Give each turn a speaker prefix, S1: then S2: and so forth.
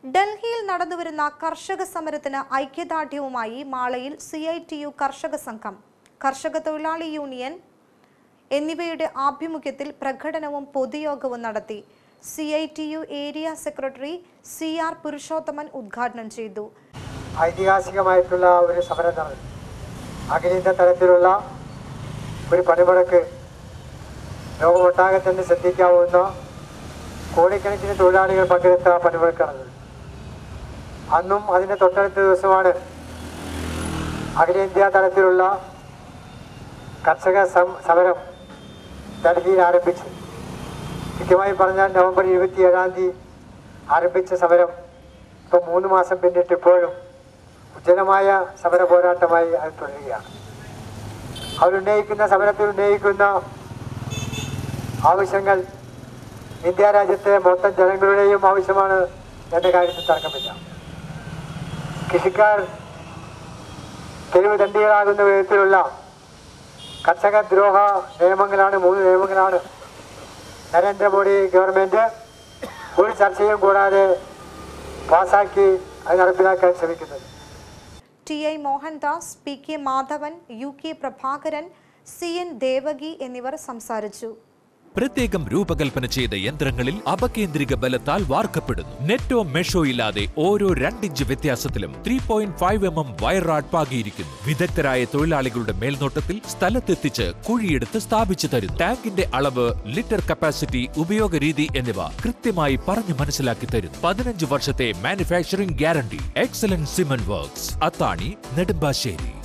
S1: ഡൽഹിയിൽ നടന്നുവരുന്ന കർഷക സമരത്തിന് ഐക്യദാർഢ്യവുമായി മാളയിൽ സി ഐ ടി യു കർഷക സംഘം കർഷക തൊഴിലാളി യൂണിയൻ എന്നിവയുടെ ആഭിമുഖ്യത്തിൽ പ്രകടനവും പൊതുയോഗവും നടത്തി C I T U area secretary C R Purushothaman ഉദ്ഘാടനം ചെയ്തു
S2: ഐതിഹാസികമായിട്ടുള്ള ഒരു സമരം നടന്നു അഖിലേന്ത്യാ തലത്തിലുള്ള ഒരു പണിമുടക്ക് ലോകമൊട്ടാകെ തന്നെ ശ്രദ്ധിക്കാവുന്ന കോടിക്കണക്കിന് തൊഴിലാളികൾ പങ്കെടുത്ത പണിമുടക്ക് നടന്നത് അന്നും അതിൻ്റെ തൊട്ടടുത്ത ദിവസമാണ് അഖിലേന്ത്യാ തലത്തിലുള്ള കർഷക സം- സമരം ഡൽഹിയിൽ ആരംഭിച്ചത് കൃത്യമായി പറഞ്ഞാൽ നവംബർ ഇരുപത്തി ഏഴാം തീയതി ആരംഭിച്ച സമരം ഇപ്പോൾ മൂന്ന് മാസം പിന്നിട്ട് ഇപ്പോഴും ഉജ്ജ്വലമായ സമര പോരാട്ടമായി അത് തുടരുകയാണ് അവരുന്നയിക്കുന്ന സമരത്തിൽ ഉന്നയിക്കുന്ന ആവശ്യങ്ങൾ ഇന്ത്യ രാജ്യത്തെ മൊത്തം ജനങ്ങളുടെയും ആവശ്യമാണ് എന്ന കാര്യത്തിൽ തർക്കമില്ല കൃഷിക്കാർ തെരുവ് ദണ്ഡികളാകുന്ന വിധത്തിലുള്ള കർഷക ദ്രോഹ നിയമങ്ങളാണ് മൂന്ന് നിയമങ്ങളാണ് നരേന്ദ്രമോദി ഗവൺമെൻറ് ഒരു ചർച്ചയും കൂടാതെ പാസാക്കി അത് നടപ്പിലാക്കാൻ ശ്രമിക്കുന്നത്
S1: T I Mohandas P K Madhavan U K Prabhakaran C N Devaki എന്നിവർ സംസാരിച്ചു
S3: പ്രത്യേകം രൂപകൽപ്പന ചെയ്ത യന്ത്രങ്ങളിൽ അപകേന്ദ്രിക ബലത്താൽ വാർക്കപ്പെടുന്നു നെറ്റോ മെഷോ ഇല്ലാതെ ഓരോ രണ്ടിഞ്ച് വ്യത്യാസത്തിലും three point five M M wired പാകിയിരിക്കുന്നു വിദഗ്ധരായ തൊഴിലാളികളുടെ മേൽനോട്ടത്തിൽ സ്ഥലത്തെത്തിച്ച് കുഴിയെടുത്ത് സ്ഥാപിച്ചു തരുന്നു ടാങ്കിന്റെ അളവ് ലിറ്റർ കപ്പാസിറ്റി ഉപയോഗ രീതി എന്നിവ കൃത്യമായി പറഞ്ഞു മനസ്സിലാക്കി തരുന്നു പതിനഞ്ച് വർഷത്തെ manufacturing guarantee excellent cement works Athani Nedumbassery